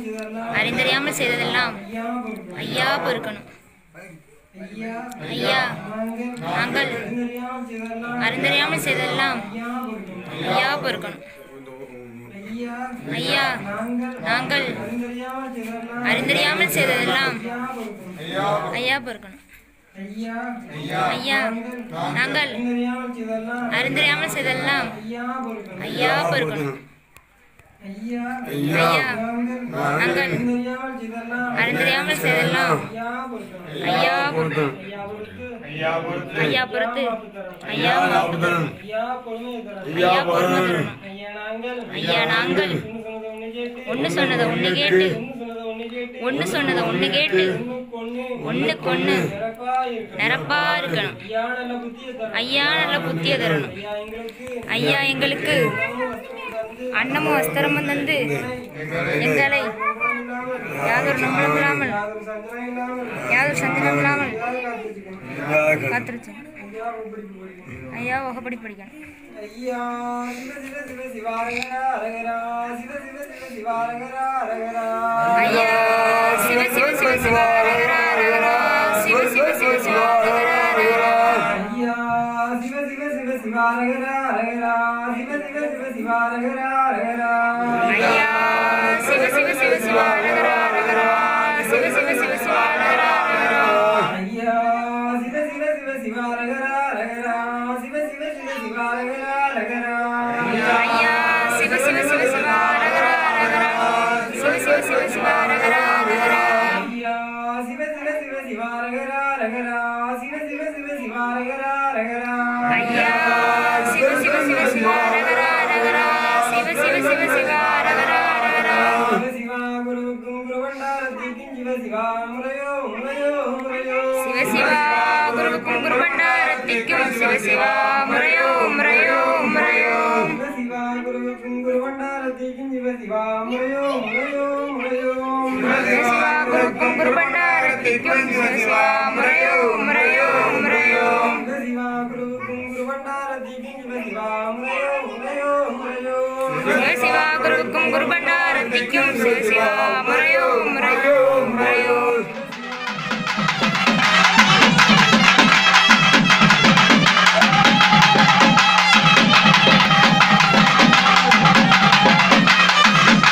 அறிந்தறியாமல் செய்ததெல்லாம் ஐயா பொறுக்கணும் ஐயா நாங்கள் அறிந்தறியாமல் செய்ததெல்லாம் ஐயா பொறுக்கணும் ஐயா நாங்கள் அறிந்தறியாமல் செய்ததெல்லாம் ஐயா பொறுக்கணும் ஐயா நாங்கள் அறிந்தறியாமல் செய்ததெல்லாம் ஐயா பொறுக்கணும் ஐயா நாங்கள் அறிந்தறியாமல் செய்ததெல்லாம் ஐயா பொறுக்கணும் ஐயா பொறுத்து ஐயா மாப்புதரணும் ஐயா பொறுமை தரணும் ஐயா நாங்கள் ஒன்று சொன்னதை ஒன்று கேட்டு ஒன்று சொன்னதை ஒன்று கேட்டு ஒன்றுக்கு ஒன்று நிரப்பா இருக்கணும் ஐயா நல்ல புத்திய தரணும் ஐயா எங்களுக்கு அன்னமும் வஸ்திரமும் தந்து எங்களை யாதொரு நம்பளும் இல்லாமல் யாதொரு சந்தனம் இல்லாமல் காத்துருச்சு ஐயா வகைப்படி படிக்கணும் ஐயா சிவ சிவ சிவ சிவாரகரா அரகரா சிவ சிவ சிவ சிவாரகரா அரகரா ஐயா சிவ சிவ சிவ சிவ ரகரா ரகரா சிவ சிவ சிவ சிவ ரகரா ரகரா ஐயா சிவ சிவ சிவ சிவாரகரா அரகரா சிவ சிவ சிவ சிவாரகரா அரகரா ஐயா சிவ சிவ சிவ சிவ ரகரா ரகரா சிவ சிவ சிவ சிவ ரகரா ரகரா ஐயா சிவ சிவ சிவ சிவாரகரா அரகரா சிவ சிவ சிவ சிவாரகரா அரகரா ஐயா சிவ சிவ சிவ சிவ ரகரா ரகரா சிவ சிவ சிவ சிவ ரகரா ரகரா ஐயா சிவ சிவ சிவ சிவாரகரா அரகரா சிவ சிவ சிவ சிவாரகரா அரகரா ஐயா சிவ சிவ சிவ சிவ ரகரா ரகரா சிவ சிவ சிவ சிவ ரகரா ரகரா சிவ சிவா குருவுக்கும் குருவண்டாரத்திற்கும் சிவ சிவா முறையோ முறையோ முறையோ சிவ சிவா குருவுக்கும் குருபண்டாரத்திற்கும் சிவ சிவா முறையோ முறையோ முறையோ சிவ சிவா குருவுக்கும் குருவண்டாரத்திற்கும் சிவ சிவா முறையோ முறையோ முறையோ சிவ சிவா குருவுக்கும் குருபண்டாரத்திற்கும் சிவ சிவா முறையோ முறையோ முறையோ சிவ சிவா குருவுக்கும் குருவண்டாரத்திற்கும் சிவ சிவா முறையோ முறையோ முறையோ சிவ சிவா குருவுக்கும் குருபண்டாரத்திற்கும் சிவ சிவா முறையோ முறையோ முறையோ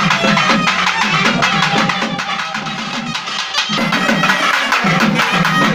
ஐயா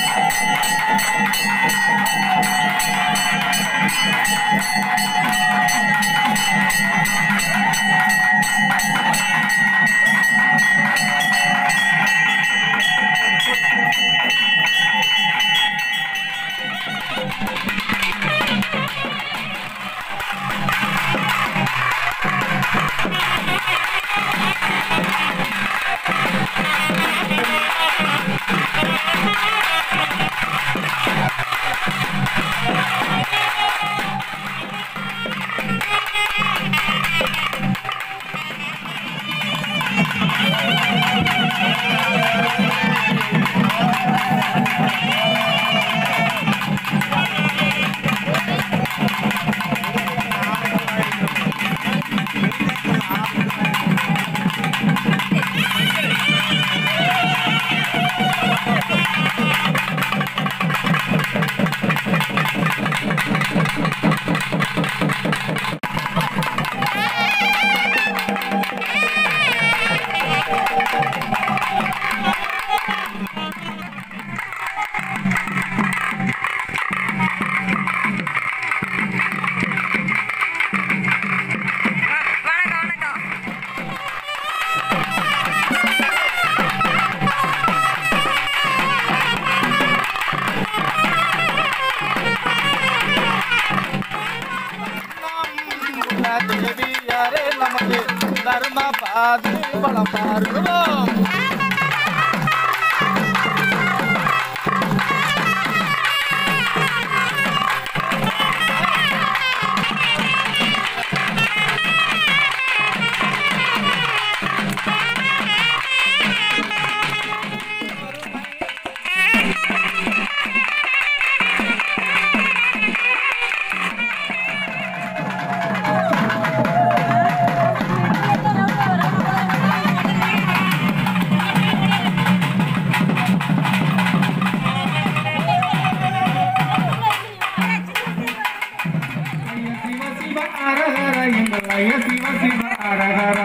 வணக்கம் வணக்கம் தேவியாரே நமக்கு தர்ம பாதி பலம் பார்க்கிறோம் சிவ சிவ அரஹர எங்கள் ஐய சிவ சிவ அரஹரா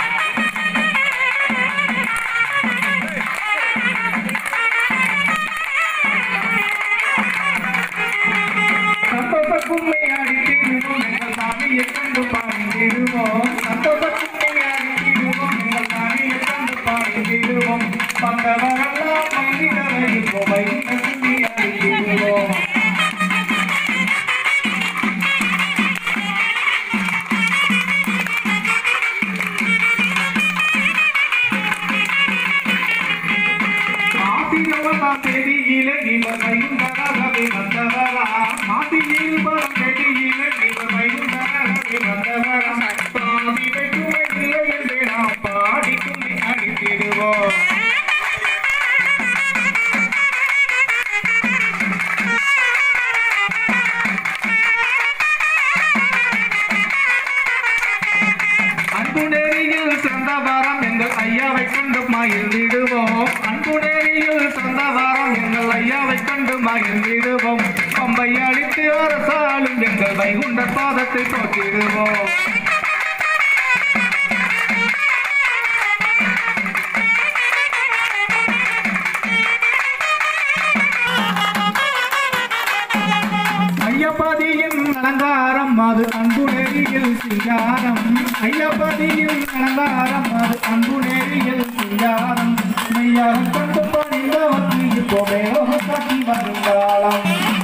சந்தோஷ கும்மை அடித்திடுவோம் எங்கள் சாமியை கண்டு பாடிடுவோம் சந்தோஷ கும்மை அடித்திடுவோம் எங்கள் சாமியை கண்டு பாடிடுவோம் பந்தவரெல்லாம் மனிதரையும் வைத்த கும்மி அடித்திடுவோம் ஆசிரவம் தெரியல இவர் வைகுண்டரவே வந்தவரா மாசியில் பரம் தெரியல இவர் வைகுண்டரவே வந்தவரா பாதி வெட்டுமை இல்லை என்று நாம் பாடிக்கும் அடித்திடுவோம் அன்பு நெறியில் சிறந்த வாரம் எங்கள் ஐயாவை கண்டு மகிழ்ந்திடுவோம் அன்பு நெறியில் சிறந்த வாரம் எங்கள் ஐயாவை கண்டு மகிழ்ந்திடுவோம் பம்பை அழித்து அரசாலும் எங்கள் வைகுண்ட பாதத்தை போக்கிடுவோம் ஐயப்பதியின் அலங்காரம் அது அன்பு நெறியில் சிங்காரம் ஐயப்பதியின் அலங்காரம் அது அன்பு நெறியில் சிங்காரம் மெய்யாரம் கொண்டு பணிந்தவர்க்கு இப்போ மேலோக காட்சி வருங்காலம்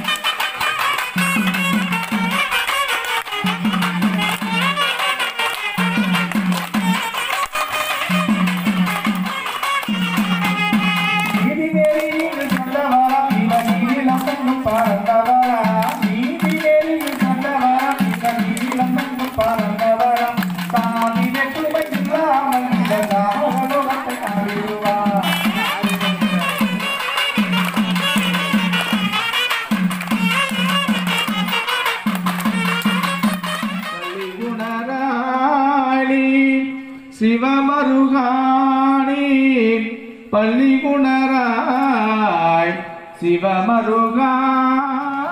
நீதி நெறியில் சொந்தவரம் இவன் நீதிலம்பெண்ணும் பறந்தவரா நீதி நெறியில் சொந்தவரம் இவன் நீதிலம்பெண்ணும் பறந்தவரம் சாதி வெற்றுமை இல்லாமல் இந்த தாமோலோகத்தை அறிவார் உணராளி சிவமருகாணி பள்ளி உணராய் சிவமருகாணி